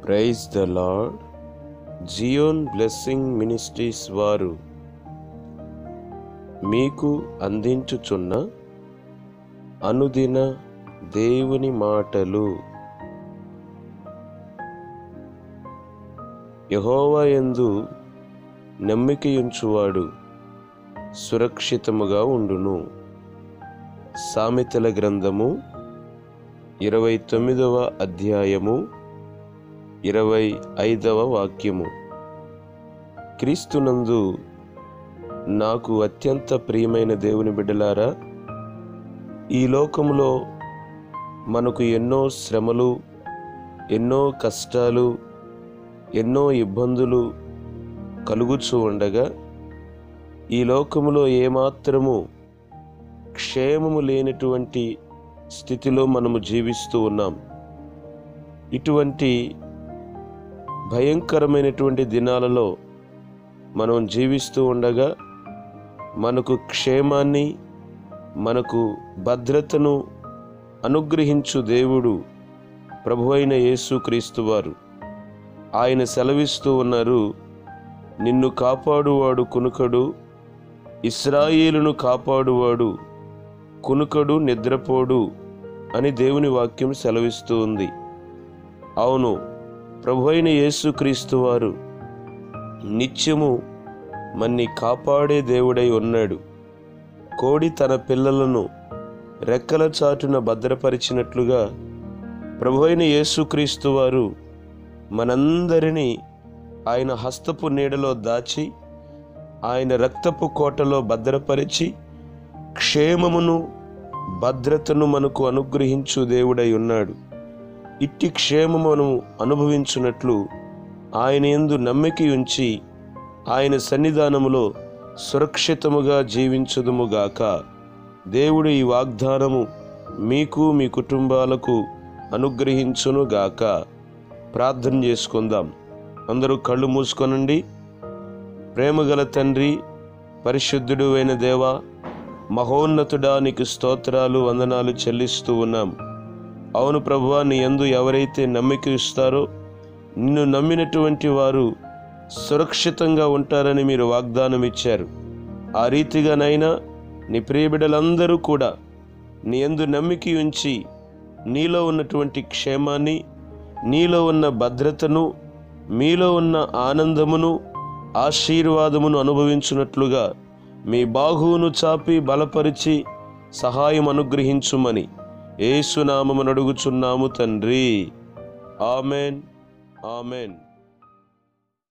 praise the lord Zion blessing ministries వారు మీకు అందించుచున్న అనుదిన దేవుని మాటలు యహోవా యందు నమ్మికయుంచువాడు సురక్షితముగా ఉండును సామెతల గ్రంథము ఇరవై తొమ్మిదవ అధ్యాయము ఇరవై ఐదవ వాక్యము క్రీస్తునందు నాకు అత్యంత ప్రియమైన దేవుని బిడ్డలారా ఈ లోకములో మనకు ఎన్నో శ్రమలు ఎన్నో కష్టాలు ఎన్నో ఇబ్బందులు కలుగుచూ ఉండగా ఈ లోకములో ఏమాత్రము క్షేమము లేనటువంటి స్థితిలో మనము జీవిస్తూ ఉన్నాం ఇటువంటి భయంకరమైనటువంటి దినాలలో మనం జీవిస్తూ ఉండగా మనకు క్షేమాన్ని మనకు భద్రతను అనుగ్రహించు దేవుడు ప్రభు అయిన యేసుక్రీస్తు వారు ఆయన సెలవిస్తూ ఉన్నారు నిన్ను కాపాడువాడు కునుకడు ఇస్రాయేలును కాపాడువాడు కునుకడు నిద్రపోడు అని దేవుని వాక్యం సెలవిస్తూ ఉంది అవును ప్రభు అయిన యేసుక్రీస్తు వారు నిత్యము మన్ని కాపాడే దేవుడై ఉన్నాడు కోడి తన పిల్లలను రెక్కల చాటున భద్రపరిచినట్లుగా ప్రభు అయిన యేసుక్రీస్తు వారు మనందరినీ ఆయన హస్తపు నీడలో దాచి ఆయన రక్తపు కోటలో భద్రపరిచి క్షేమమును భద్రతను మనకు అనుగ్రహించు దేవుడై ఉన్నాడు ఇట్టి క్షేమమును అనుభవించున్నట్లు ఆయన ఎందు నమ్మిక ఉంచి ఆయన సన్నిధానములో సురక్షితముగా జీవించుదుముగాక దేవుడు ఈ వాగ్దానము మీకు మీ కుటుంబాలకు అనుగ్రహించునుగాక ప్రార్థన చేసుకుందాం అందరూ కళ్ళు మూసుకొనండి ప్రేమగల తండ్రి పరిశుద్ధుడు అయిన దేవా మహోన్నతుడా నీకు స్తోత్రాలు వందనాలు చెల్లిస్తూ ఉన్నాం అవును ప్రభువా నీ యందు ఎవరైతే నమ్మిక ఇస్తారో నిన్ను నమ్మినటువంటి వారు సురక్షితంగా ఉంటారని మీరు వాగ్దానం ఇచ్చారు ఆ రీతిగానైనా నీ ప్రియబిడలందరూ కూడా నీ యందు నమ్మిక ఉంచి నీలో ఉన్నటువంటి క్షేమాన్ని నీలో ఉన్న భద్రతను మీలో ఉన్న ఆనందమును ఆశీర్వాదమును అనుభవించున్నట్లుగా మీ బాహువును చాపి బలపరిచి సహాయం అనుగ్రహించుమని ఏసునామమును అడుగుచున్నాము తండ్రి ఆమెన్ ఆమెన్